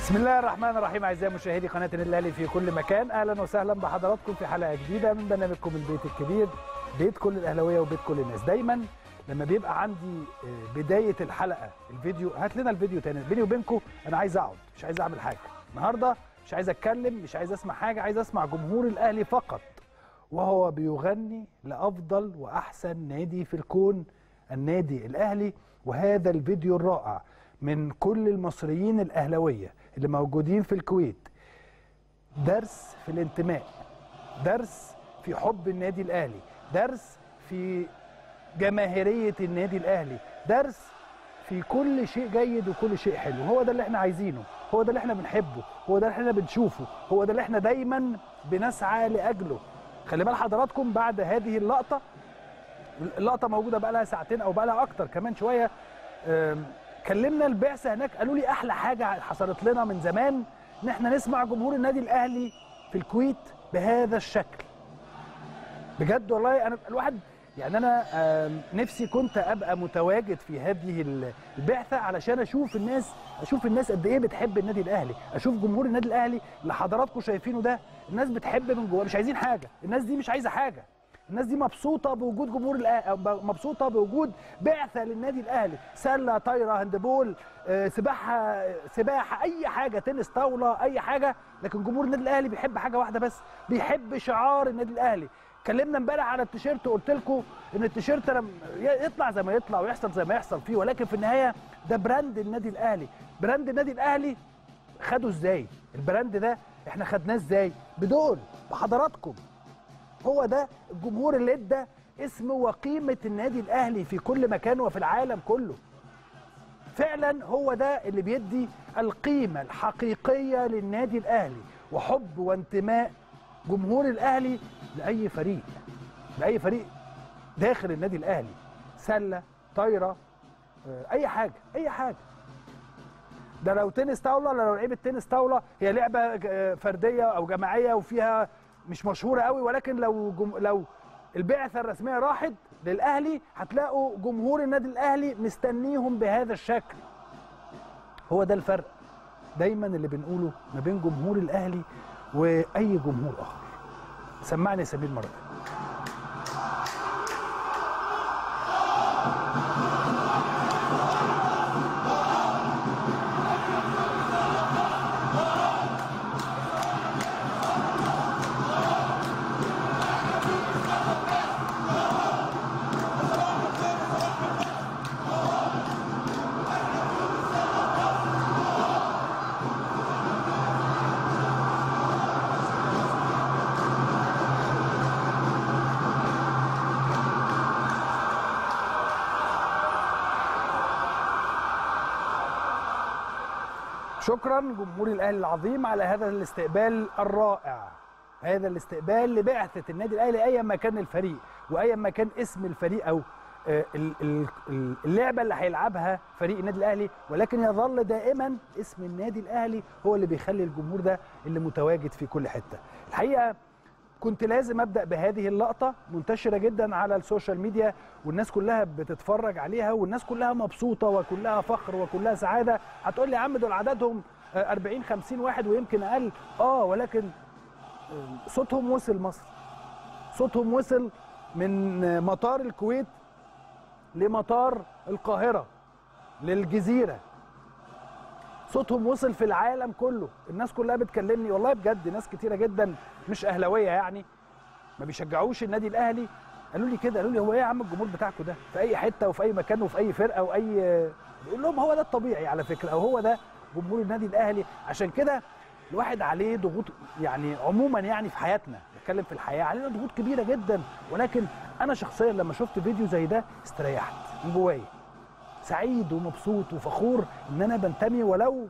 بسم الله الرحمن الرحيم اعزائي مشاهدي قناه النادي الاهلي في كل مكان اهلا وسهلا بحضراتكم في حلقه جديده من برنامجكم البيت الكبير بيت كل الاهلاويه وبيت كل الناس دايما لما بيبقى عندي بدايه الحلقه الفيديو هات لنا الفيديو تاني بيني وبينكم انا عايز اقعد مش عايز اعمل حاجه النهارده مش عايز اتكلم مش عايز اسمع حاجه عايز اسمع جمهور الاهلي فقط وهو بيغني لافضل واحسن نادي في الكون النادي الاهلي وهذا الفيديو الرائع من كل المصريين الاهلاويه اللي موجودين في الكويت درس في الانتماء درس في حب النادي الاهلي درس في جماهيريه النادي الاهلي درس في كل شيء جيد وكل شيء حلو هو ده اللي احنا عايزينه هو ده اللي احنا بنحبه هو ده اللي احنا بنشوفه هو ده اللي احنا دايما بنسعى لاجله خلي بال حضراتكم بعد هذه اللقطه اللقطه موجوده بقى لها ساعتين او بقى لها اكتر كمان شويه كلمنا البعثه هناك قالوا لي احلى حاجه حصلت لنا من زمان ان احنا نسمع جمهور النادي الاهلي في الكويت بهذا الشكل بجد والله انا الواحد يعني انا نفسي كنت ابقى متواجد في هذه البعثه علشان اشوف الناس اشوف الناس قد ايه بتحب النادي الاهلي اشوف جمهور النادي الاهلي اللي حضراتكم شايفينه ده الناس بتحب من جوه مش عايزين حاجه الناس دي مش عايزه حاجه الناس دي مبسوطه بوجود جمهور الأهلي مبسوطه بوجود بعثه للنادي الاهلي سله طايره هاندبول سباحه سباحه اي حاجه تنس طاوله اي حاجه لكن جمهور النادي الاهلي بيحب حاجه واحده بس بيحب شعار النادي الاهلي اتكلمنا امبارح على التيشيرت وقلت لكم ان التيشيرت لما يطلع زي ما يطلع ويحصل زي ما يحصل فيه ولكن في النهايه ده براند النادي الاهلي براند النادي الاهلي خده ازاي البراند ده احنا خدناه ازاي بدول بحضراتكم هو ده الجمهور اللي ادى اسم وقيمه النادي الاهلي في كل مكان وفي العالم كله فعلا هو ده اللي بيدي القيمه الحقيقيه للنادي الاهلي وحب وانتماء جمهور الاهلي لاي فريق لاي فريق داخل النادي الاهلي سله طايره اي حاجه اي حاجه ده لو تنس طاوله لو لعيبه تنس طاوله هي لعبه فرديه او جماعيه وفيها مش مشهوره قوي ولكن لو جم... لو البعثه الرسميه راحت للاهلي هتلاقوا جمهور النادي الاهلي مستنيهم بهذا الشكل هو ده الفرق دايما اللي بنقوله ما بين جمهور الاهلي واي جمهور اخر سمعني يا سمير مره شكرا جمهور الاهلي العظيم على هذا الاستقبال الرائع هذا الاستقبال لبعثه النادي الاهلي ايا ما كان الفريق وايا ما كان اسم الفريق او اللعبه اللي هيلعبها فريق النادي الاهلي ولكن يظل دائما اسم النادي الاهلي هو اللي بيخلي الجمهور ده اللي متواجد في كل حته الحقيقه كنت لازم ابدا بهذه اللقطه منتشره جدا على السوشيال ميديا والناس كلها بتتفرج عليها والناس كلها مبسوطه وكلها فخر وكلها سعاده هتقول لي يا عم دول عددهم 40 50 واحد ويمكن اقل اه ولكن صوتهم وصل مصر صوتهم وصل من مطار الكويت لمطار القاهره للجزيره صوتهم وصل في العالم كله الناس كلها بتكلمني والله بجد ناس كتيره جدا مش اهلاويه يعني ما بيشجعوش النادي الاهلي قالوا لي كده قالوا لي هو ايه يا عم الجمهور بتاعكم ده في اي حته وفي اي مكان وفي اي فرقه واي بقول لهم هو ده الطبيعي على فكره او هو ده جمهور النادي الاهلي عشان كده الواحد عليه ضغوط يعني عموما يعني في حياتنا بتكلم في الحياه علينا ضغوط كبيره جدا ولكن انا شخصيا لما شفت فيديو زي ده استريحت من جوايا سعيد ومبسوط وفخور ان انا بنتمي ولو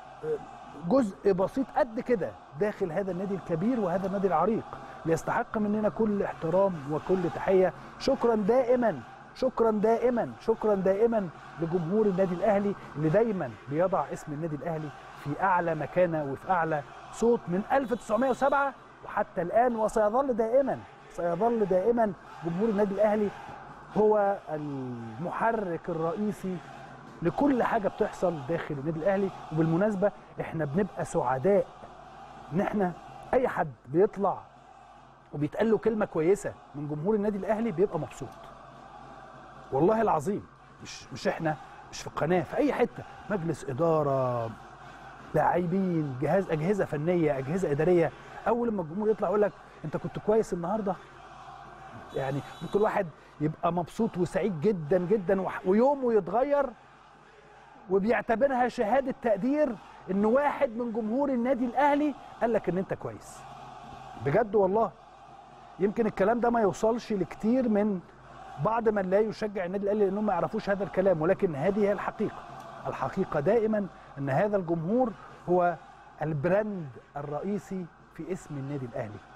جزء بسيط قد كده داخل هذا النادي الكبير وهذا النادي العريق ليستحق مننا كل احترام وكل تحيه شكرا دائما شكرا دائما شكرا دائما لجمهور النادي الاهلي اللي دايما بيضع اسم النادي الاهلي في اعلى مكانه وفي اعلى صوت من 1907 وحتى الان وسيظل دائما سيظل دائما جمهور النادي الاهلي هو المحرك الرئيسي لكل حاجه بتحصل داخل النادي الاهلي وبالمناسبه احنا بنبقى سعداء ان احنا اي حد بيطلع وبيتقال له كلمه كويسه من جمهور النادي الاهلي بيبقى مبسوط والله العظيم مش مش احنا مش في القناه في اي حته مجلس اداره لاعبين جهاز اجهزه فنيه اجهزه اداريه اول لما الجمهور يطلع يقول لك انت كنت كويس النهارده يعني ممكن واحد يبقى مبسوط وسعيد جدا جدا وح- ويومه يتغير وبيعتبرها شهاده تقدير ان واحد من جمهور النادي الاهلي قال لك ان انت كويس بجد والله يمكن الكلام ده ما يوصلش لكتير من بعض من لا يشجع النادي الاهلي لانهم ما يعرفوش هذا الكلام ولكن هذه هي الحقيقه الحقيقه دائما ان هذا الجمهور هو البراند الرئيسي في اسم النادي الاهلي